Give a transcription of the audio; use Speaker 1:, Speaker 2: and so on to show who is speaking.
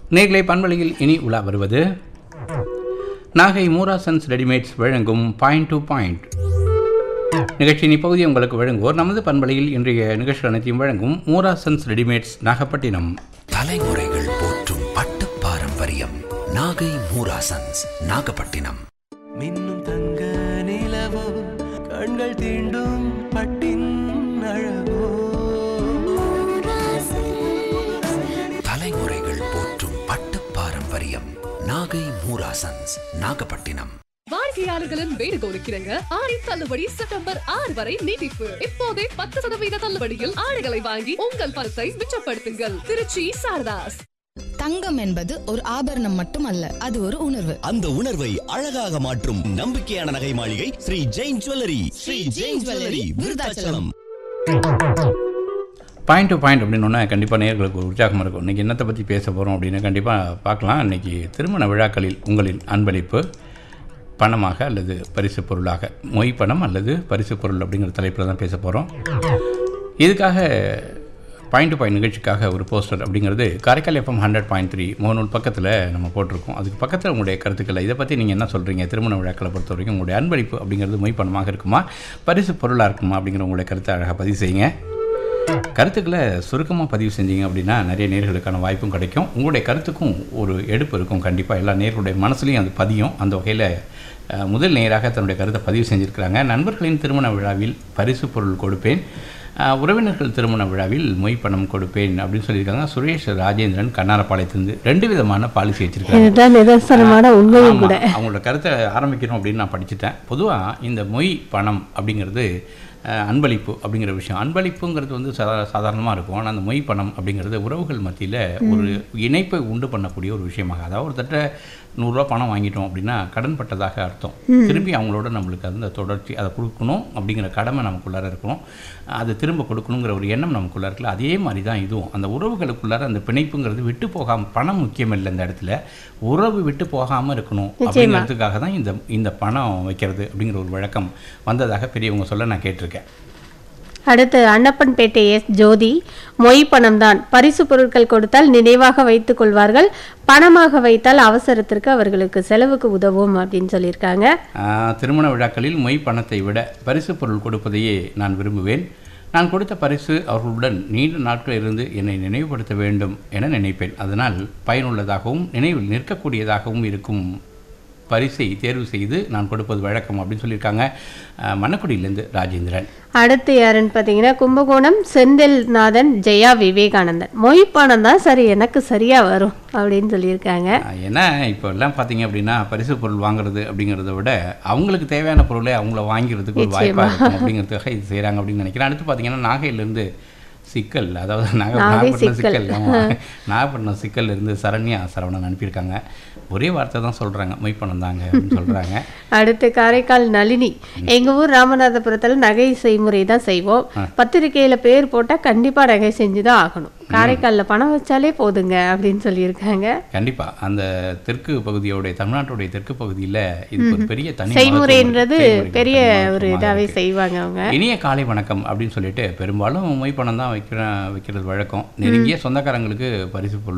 Speaker 1: நேர்களை பண்பலையில் இனி உலா வருவது நாகை மூராசன்ஸ் ரெடிமேட்ஸ் வழங்கும் பாயிண்ட் டு பாயிண்ட் நிகழ்ச்சியின் இப்பகுதி உங்களுக்கு வழங்குவோர் நமது பண்பலையில் இன்றைய நிகழ்ச்சி அனைத்தையும் வழங்கும் மூராசன்ஸ் ரெடிமேட்ஸ் நாகப்பட்டினம்
Speaker 2: தலைமுறைகள் போற்றும் பட்டு பாரம்பரியம் நாகை மூராசன்ஸ் நாகப்பட்டினம்
Speaker 3: மின்னும் தங்க நிலவோ கண்கள் தீண்டும் பட்டின் அழகோ
Speaker 2: தலைமுறைகள் போற்றும் பட்டு பாரம்பரியம் நாகை மூராசன்ஸ் நாகப்பட்டினம்
Speaker 4: வாடிக்கையாளர்களின் வேண்டுகோளுக்கிறங்க ஆடி தள்ளுபடி செப்டம்பர் ஆறு வரை நீட்டிப்பு இப்போதே பத்து சதவீத தள்ளுபடியில் ஆடைகளை வாங்கி உங்கள் பணத்தை மிச்சப்படுத்துங்கள் திருச்சி சாரதாஸ்
Speaker 5: தங்கம் என்பது ஒரு ஆபரணம் மட்டுமல்ல அது ஒரு உணர்வு
Speaker 6: அந்த உணர்வை அழகாக மாற்றும் நம்பிக்கையான நகை மாளிகை Sri Jain jewellery Sri Jain jewellery Virudhachalam
Speaker 1: point to point அப்படின்னு கண்டிப்பாக நேர்களுக்கு ஒரு உற்சாகம் இருக்கும் இன்றைக்கி என்னத்தை பற்றி பேச போகிறோம் அப்படின்னு கண்டிப்பாக பார்க்கலாம் இன்றைக்கி திருமண விழாக்களில் உங்களின் அன்பளிப்பு பணமாக அல்லது பரிசு பொருளாக மொய் பணம் அல்லது பரிசு பொருள் அப்படிங்கிற தலைப்பில் தான் பேச போகிறோம் இதுக்காக பாயிண்ட் டு பாயிண்ட் நிகழ்ச்சிக்காக ஒரு போஸ்டர் அப்படிங்கிறது Karaikal FM hundred point three முகநூல் பக்கத்தில் நம்ம போட்டிருக்கோம் அதுக்கு பக்கத்தில் உங்களுடைய கருத்துக்களை இதை பற்றி நீங்கள் என்ன சொல்கிறீங்க திருமண விழாக்களை பொறுத்த வரைக்கும் உங்களுடைய அன்பளிப்பு அப்படிங்கிறது மொய் பணமாக இருக்குமா பரிசு பொருளாக இருக்குமா அப்படிங்கிற உங்களுடைய கருத்தை அழகாக பதிவு செய்யுங்க கருத்துக்களை சுருக்கமாக பதிவு செஞ்சீங்க அப்படின்னா நிறைய நேர்களுக்கான வாய்ப்பும் கிடைக்கும் உங்களுடைய கருத்துக்கும் ஒரு எடுப்பு இருக்கும் கண்டிப்பாக எல்லா நேர்களுடைய மனசுலையும் அது பதியும் அந்த வகையில் அஹ், முதல் நேராக தன்னுடைய கருத்தை பதிவு செஞ்சுருக்கிறாங்க நண்பர்களின் திருமண விழாவில் பரிசு பொருள் கொடுப்பேன் அஹ், உறவினர்கள் திருமண விழாவில் மொய் பணம் கொடுப்பேன் அப்படின்னு சொல்லியிருக்காங்க சுரேஷ் ராஜேந்திரன் கண்ணாரப்பாளையத்திலிருந்து ரெண்டு விதமான பாலிசி வச்சிருக்காங்க
Speaker 7: இதுதான் நிதர்சனமான உண்மையும்
Speaker 1: ஆமா,
Speaker 7: கூட
Speaker 1: அவங்களோட கருத்தை ஆரம்பிக்கணும் அப்படின்னு நான் படிச்சுட்டேன் பொதுவாக இந்த மொய் பணம் அப்படிங்கிறது அஹ், அன்பளிப்பு அப்படிங்கிற விஷயம் அன்பளிப்புங்கிறது வந்து சாதா சாதாரணமாக இருக்கும் ஆனால் அந்த மொய் பணம் அப்படிங்கிறது உறவுகள் மத்தியில் ஒரு இணைப்பை உண்டு பண்ணக்கூடிய ஒரு விஷயமாக அதாவது ஒருத்தட்ட நூறுரூவா பணம் வாங்கிட்டோம் அப்படின்னா கடன் பட்டதாக அர்த்தம் திருப்பி அவங்களோட நம்மளுக்கு அந்த தொடர்ச்சி அதை கொடுக்கணும் அப்படிங்கிற கடமை நமக்குள்ளார இருக்கணும் அதை திரும்ப கொடுக்கணுங்கிற ஒரு எண்ணம் நமக்குள்ளார இருக்குல்ல அதே மாதிரி தான் இதுவும் அந்த உறவுகளுக்குள்ளார அந்த பிணைப்புங்கிறது விட்டு போகாமல் பணம் முக்கியம் இல்லை இந்த இடத்துல உறவு விட்டு போகாமல் இருக்கணும் அப்படிங்கிறதுக்காக தான் இந்த இந்த பணம் வைக்கிறது அப்படிங்கிற ஒரு வழக்கம் வந்ததாக பெரியவங்க சொல்ல நான் கேட்டிருக்கேன்
Speaker 7: அடுத்து அன்னப்பன்பேட்டை எஸ் ஜோதி மொய் பணம் தான் பரிசு பொருட்கள் கொடுத்தால் நினைவாக வைத்துக் கொள்வார்கள் பணமாக வைத்தால் அவசரத்திற்கு அவர்களுக்கு செலவுக்கு உதவும் அப்படின்னு சொல்லியிருக்காங்க
Speaker 1: ஆஹ், திருமண விழாக்களில் மொய் பணத்தை விட பரிசு பொருள் கொடுப்பதையே நான் விரும்புவேன் நான் கொடுத்த பரிசு அவர்களுடன் நீண்ட நாட்கள் இருந்து என்னை நினைவுபடுத்த வேண்டும் என நினைப்பேன் அதனால் பயனுள்ளதாகவும் நினைவில் நிற்கக்கூடியதாகவும் இருக்கும் பரிசை தேர்வு செய்து நான் கொடுப்பது வழக்கம் அப்படின்னு சொல்லியிருக்காங்க ஆஹ், மணக்குடியிலேருந்து ராஜேந்திரன்
Speaker 7: அடுத்து யாருன்னு பார்த்தீங்கன்னா கும்பகோணம் செந்தில்நாதன் ஜெயா விவேகானந்தன் மொய் பணம் தான் சரி எனக்கு சரியா வரும் அப்படின்னு சொல்லியிருக்காங்க
Speaker 1: ஆஹ், ஏன்னா இப்போ எல்லாம் பார்த்தீங்க அப்படின்னா பரிசு பொருள் வாங்குறது அப்படிங்கிறத விட அவங்களுக்கு தேவையான பொருளை அவங்கள வாங்கிறதுக்கு ஒரு வாய்ப்பாக இருக்கும் அப்படிங்கிறதுக்காக இது செய்கிறாங்க அப்படின்னு நினைக்கிறேன் அடுத்து பார்த்தீங்கன்னா நாகையிலேருந்து சிக்கல் அதாவது நாகை
Speaker 7: நாகை
Speaker 1: நாகப்பட்டினம்
Speaker 7: சிக்கல்.
Speaker 1: சிக்கல் ஆமா. நாகப்பட்டினம் சிக்கல்ல இருந்து சரண்யா சரவணன் அனுப்பியிருக்காங்க ஒரே வார்த்தை தான் சொல்கிறாங்க மொய்ப்பணம் தாங்க அப்படின்னு சொல்கிறாங்க
Speaker 7: அடுத்து காரைக்கால் நளினி எங்க ஊர் ராமநாதபுரத்துல நகை செய்முறை தான் செய்வோம் பத்திரிக்கையில பேர் போட்டா கண்டிப்பா நகை செஞ்சு தான் ஆகணும் காரைக்கால்ல பணம் வச்சாலே போதுங்க அப்படின்னு சொல்லியிருக்காங்க
Speaker 1: கண்டிப்பாக அந்த தெற்கு பகுதியோடைய தமிழ்நாட்டுடைய தெற்கு பகுதியில் இதுக்கு ஒரு பெரிய தனி
Speaker 7: செய்முறைன்றது
Speaker 1: மகத்துவம் இருக்கு.
Speaker 7: பெரிய
Speaker 1: செய்முறை
Speaker 7: ஒரு
Speaker 1: மகத்துவமாக
Speaker 7: இதாவே
Speaker 1: இருக்கு.
Speaker 7: செய்வாங்க அவங்க
Speaker 1: இனிய காலை வணக்கம் அப்படின்னு சொல்லிட்டு பெரும்பாலும் மொய் பணம் தான் வைக்கிற வைக்கிறது வழக்கம் நெருங்கிய சொந்தக்காரங்களுக்கு பரிசு பொருள்